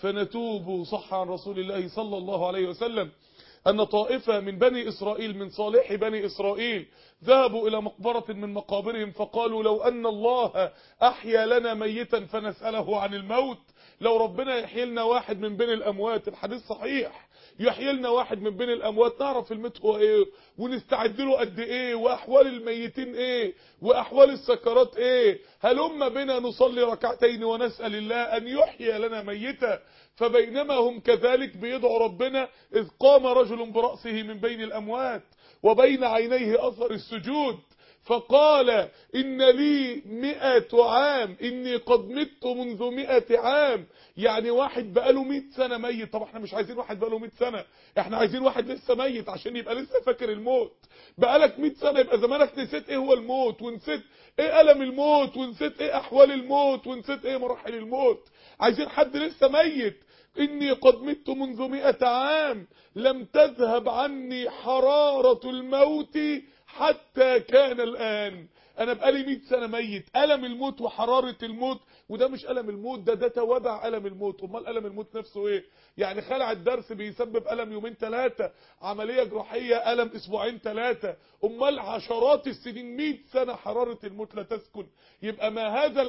فنتوب صح عن رسول الله صلى الله عليه وسلم أن طائفة من بني إسرائيل من صالح بني إسرائيل ذهبوا إلى مقبرة من مقابرهم فقالوا لو أن الله أحيا لنا ميتا فنسأله عن الموت لو ربنا يحيي لنا واحد من بين الأموات الحديث صحيح يحيي لنا واحد من بين الأموات نعرف الموت هو إيه ونستعد له قد إيه وأحوال الميتين إيه وأحوال السكرات إيه هلما بنا نصلي ركعتين ونسأل الله أن يحيي لنا ميتا فبينما هم كذلك بيدعوا ربنا إذ قام رجل برأسه من بين الأموات وبين عينيه أثر السجود فقال إن لي مئة عام إني قد مت منذ مئة عام يعني واحد بقاله مئة سنة ميت طب احنا مش عايزين واحد بقاله مئة سنة احنا عايزين واحد لسه ميت عشان يبقى لسه فاكر الموت بقالك مئة سنة يبقى زمانك نسيت ايه هو الموت ونسيت ايه ألم الموت ونسيت ايه أحوال الموت ونسيت ايه مراحل الموت عايزين حد لسه ميت إني قد مت منذ مئة عام لم تذهب عني حرارة الموت حتى كان الآن أنا بقالي 100 سنة ميت ألم الموت وحرارة الموت وده مش ألم الموت ده ده توابع ألم الموت أمال ألم الموت نفسه إيه يعني خلع الدرس بيسبب ألم يومين ثلاثة عملية جراحية ألم أسبوعين ثلاثة أمال عشرات السنين 100 سنة حرارة الموت لا تسكن يبقى ما هذا